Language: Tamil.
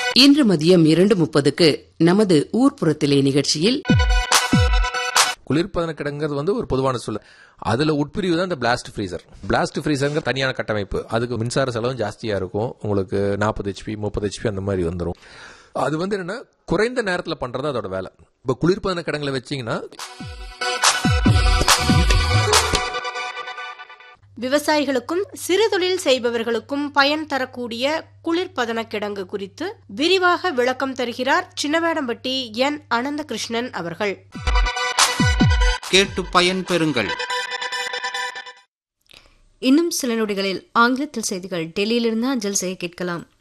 இன்று மதியம் இரண்டு முப்பதுக்கு நமது ஊர்ப்புறத்திலே நிகழ்ச்சியில் குளிர்பதன கிடங்கிறது வந்து ஒரு பொதுவான சொல்ல அதுல உட்பிரிவு தான் இந்த பிளாஸ்ட் ஃப்ரீசர் பிளாஸ்ட் ஃப்ரீசருங்க தனியான கட்டமைப்பு அதுக்கு மின்சார செலவும் ஜாஸ்தியா இருக்கும் உங்களுக்கு நாற்பது ஹெச்பி முப்பது ஹெச்பி அந்த மாதிரி வந்துடும் அது வந்து என்னன்னா குறைந்த நேரத்துல பண்றது அதோட வேலை இப்ப குளிர்பதன கிடங்குல வச்சீங்கன்னா விவசாயிகளுக்கும் சிறுதொழில் செய்பவர்களுக்கும் பயன் தரக்கூடிய குளிர்பதன கிடங்கு குறித்து விரிவாக விளக்கம் தருகிறார் சின்னவேடம்பட்டி என் அனந்தகிருஷ்ணன் அவர்கள் கேட்டு பயன்பெறுங்கள் இன்னும் சில நொடிகளில் ஆங்கிலத்தில் செய்திகள் டெல்லியிலிருந்து அஞ்சல் செய்ய கேட்கலாம்